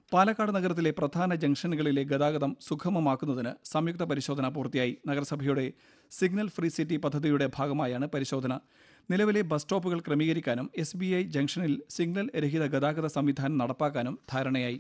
പാലക്കാട് നഗരത്തിലെ പ്രധാന ജംഗ്ഷനുകളിലെ ഗതാഗതം സുഗമമാക്കുന്നതിന് സംയുക്ത പരിശോധന പൂർത്തിയായി നഗരസഭയുടെ സിഗ്നൽ ഫ്രീ സിറ്റി പദ്ധതിയുടെ ഭാഗമായാണ് പരിശോധന നിലവിലെ ബസ് സ്റ്റോപ്പുകൾ ക്രമീകരിക്കാനും എസ് ബി ഐ ജംഗ്ഷനിൽ സിഗ്നൽ രഹിത ഗതാഗത സംവിധാനം നടപ്പാക്കാനും ധാരണയായി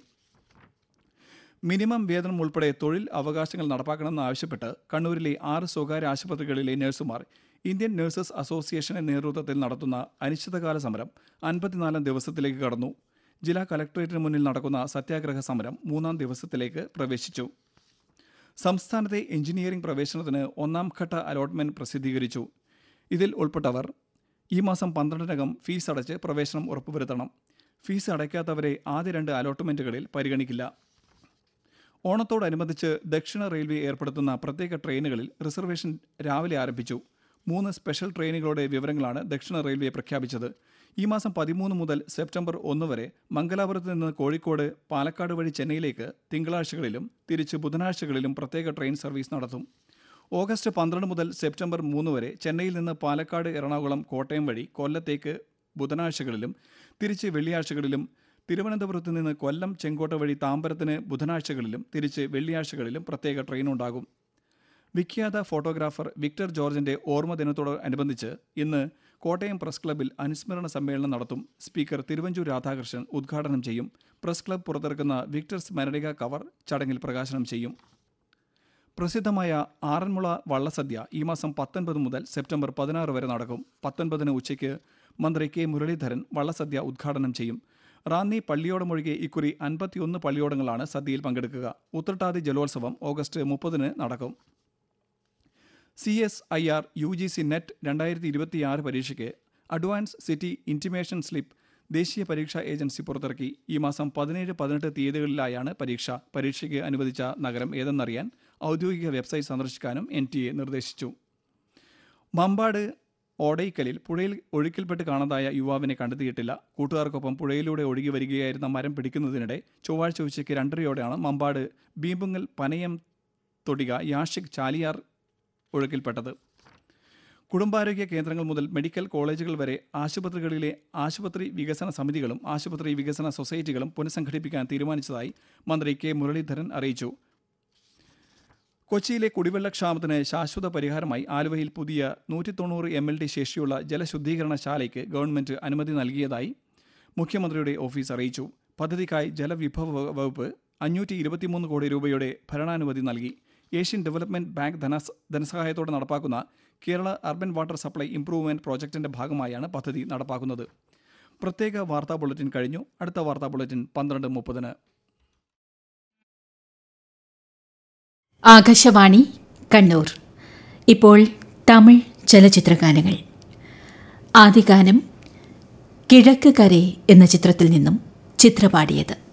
മിനിമം വേതനം ഉൾപ്പെടെ തൊഴിൽ അവകാശങ്ങൾ നടപ്പാക്കണമെന്ന് ആവശ്യപ്പെട്ട് കണ്ണൂരിലെ ആറ് സ്വകാര്യ ആശുപത്രികളിലെ നഴ്സുമാർ ഇന്ത്യൻ നഴ്സസ് അസോസിയേഷന്റെ നേതൃത്വത്തിൽ നടത്തുന്ന അനിശ്ചിതകാല സമരം അൻപത്തിനാലാം ദിവസത്തിലേക്ക് കടന്നു ജില്ലാ കലക്ടറേറ്റിന് മുന്നിൽ നടക്കുന്ന സത്യാഗ്രഹ സമരം മൂന്നാം ദിവസത്തിലേക്ക് പ്രവേശിച്ചു സംസ്ഥാനത്തെ എഞ്ചിനീയറിംഗ് പ്രവേശനത്തിന് ഒന്നാം ഘട്ട അലോട്ട്മെന്റ് പ്രസിദ്ധീകരിച്ചു ഇതിൽ ഉൾപ്പെട്ടവർ ഈ മാസം പന്ത്രണ്ടിനകം ഫീസ് അടച്ച് പ്രവേശനം ഉറപ്പുവരുത്തണം ഫീസ് അടയ്ക്കാത്തവരെ ആദ്യ രണ്ട് അലോട്ട്മെന്റുകളിൽ പരിഗണിക്കില്ല ഓണത്തോടനുബന്ധിച്ച് ദക്ഷിണ റെയിൽവേ ഏർപ്പെടുത്തുന്ന പ്രത്യേക ട്രെയിനുകളിൽ റിസർവേഷൻ രാവിലെ ആരംഭിച്ചു മൂന്ന് സ്പെഷ്യൽ ട്രെയിനുകളുടെ വിവരങ്ങളാണ് ദക്ഷിണ റെയിൽവേ പ്രഖ്യാപിച്ചത് ഈ മാസം പതിമൂന്ന് മുതൽ സെപ്റ്റംബർ ഒന്ന് വരെ മംഗലാപുരത്ത് നിന്ന് കോഴിക്കോട് പാലക്കാട് വഴി ചെന്നൈയിലേക്ക് തിങ്കളാഴ്ചകളിലും തിരിച്ച് ബുധനാഴ്ചകളിലും പ്രത്യേക ട്രെയിൻ സർവീസ് നടത്തും ഓഗസ്റ്റ് പന്ത്രണ്ട് മുതൽ സെപ്റ്റംബർ മൂന്ന് വരെ ചെന്നൈയിൽ നിന്ന് പാലക്കാട് എറണാകുളം കോട്ടയം വഴി കൊല്ലത്തേക്ക് ബുധനാഴ്ചകളിലും തിരിച്ച് വെള്ളിയാഴ്ചകളിലും തിരുവനന്തപുരത്ത് നിന്ന് കൊല്ലം ചെങ്കോട്ട വഴി താമ്പരത്തിന് ബുധനാഴ്ചകളിലും തിരിച്ച് വെള്ളിയാഴ്ചകളിലും പ്രത്യേക ട്രെയിൻ ഉണ്ടാകും വിഖ്യാത ഫോട്ടോഗ്രാഫർ വിക്ടർ ജോർജിന്റെ ഓർമ്മ ദിനത്തോടനുബന്ധിച്ച് ഇന്ന് കോട്ടയം പ്രസ് ക്ലബ്ബിൽ അനുസ്മരണ സമ്മേളനം നടത്തും സ്പീക്കർ തിരുവഞ്ചൂർ രാധാകൃഷ്ണൻ ഉദ്ഘാടനം ചെയ്യും പ്രസ് ക്ലബ്ബ് പുറത്തിറക്കുന്ന വിക്ടർ സ്മരണിക കവർ ചടങ്ങിൽ പ്രകാശനം ചെയ്യും പ്രസിദ്ധമായ ആറന്മുള വള്ളസദ്യ ഈ മാസം പത്തൊൻപത് മുതൽ സെപ്റ്റംബർ പതിനാറ് വരെ നടക്കും പത്തൊൻപതിന് ഉച്ചയ്ക്ക് മന്ത്രി കെ മുരളീധരൻ വള്ളസദ്യ ഉദ്ഘാടനം ചെയ്യും റാന്നി പള്ളിയോടമൊഴികെ ഇക്കുറി അൻപത്തിയൊന്ന് പള്ളിയോടങ്ങളാണ് സദ്യയിൽ പങ്കെടുക്കുക ഉത്രട്ടാതി ജലോത്സവം ഓഗസ്റ്റ് മുപ്പതിന് നടക്കും C S I R U G C NET രണ്ടായിരത്തി ഇരുപത്തിയാറ് പരീക്ഷയ്ക്ക് അഡ്വാൻസ് സിറ്റി ഇൻറ്റിമേഷൻ സ്ലിപ്പ് ദേശീയ പരീക്ഷാ ഏജൻസി പുറത്തിറക്കി ഈ മാസം പതിനേഴ് പതിനെട്ട് തീയതികളിലായാണ് പരീക്ഷ പരീക്ഷയ്ക്ക് അനുവദിച്ച നഗരം ഏതെന്നറിയാൻ ഔദ്യോഗിക വെബ്സൈറ്റ് സന്ദർശിക്കാനും എൻ ടി എ നിർദ്ദേശിച്ചു മമ്പാട് ഓടയിക്കലിൽ പുഴയിൽ ഒഴുക്കിൽപ്പെട്ട് കാണാതായ യുവാവിനെ കണ്ടെത്തിയിട്ടില്ല കൂട്ടുകാർക്കൊപ്പം പുഴയിലൂടെ ഒഴുകി വരികയായിരുന്ന മരം പിടിക്കുന്നതിനിടെ ചൊവ്വാഴ്ച ഉച്ചയ്ക്ക് രണ്ടരയോടെയാണ് മമ്പാട് ബീമ്പുങ്ങൽ പനയം തൊടിക യാഷിക് ചാലിയാർ ഒഴുക്കിൽപ്പെട്ടത് കുടുംബാരോഗ്യ കേന്ദ്രങ്ങൾ മുതൽ മെഡിക്കൽ കോളേജുകൾ വരെ ആശുപത്രികളിലെ ആശുപത്രി വികസന സമിതികളും ആശുപത്രി വികസന സൊസൈറ്റികളും പുനഃസംഘടിപ്പിക്കാൻ തീരുമാനിച്ചതായി മന്ത്രി കെ മുരളീധരൻ അറിയിച്ചു കൊച്ചിയിലെ കുടിവെള്ളക്ഷാമത്തിന് ശാശ്വത പരിഹാരമായി ആലുവയിൽ പുതിയ നൂറ്റി തൊണ്ണൂറ് എം എൽ ഡി ശേഷിയുള്ള ജലശുദ്ധീകരണശാലയ്ക്ക് ഗവൺമെന്റ് അനുമതി നൽകിയതായി മുഖ്യമന്ത്രിയുടെ ഓഫീസ് അറിയിച്ചു പദ്ധതിക്കായി ജലവിഭവ വകുപ്പ് അഞ്ഞൂറ്റി ഇരുപത്തിമൂന്ന് കോടി രൂപയുടെ ഭരണാനുമതി നൽകി ഏഷ്യൻ ഡെവലപ്മെന്റ് ബാങ്ക് ധനസ് ധനസഹായത്തോടെ നടപ്പാക്കുന്ന Kerala urban water supply improvement പ്രോജക്ടിന്റെ ഭാഗമായാണ് പദ്ധതി നടപ്പാക്കുന്നത് പ്രത്യേക വാർത്താ ബുള്ളറ്റിൻ കഴിഞ്ഞു അടുത്ത വാർത്താ ബുള്ളറ്റിൻ പന്ത്രണ്ട് മുപ്പതിന് ആകാശവാണി കണ്ണൂർ ഇപ്പോൾ തമിഴ് ചലച്ചിത്രഗാനങ്ങൾ ആദ്യഗാനം കിഴക്ക് കരെ എന്ന ചിത്രത്തിൽ നിന്നും ചിത്രപാടിയത്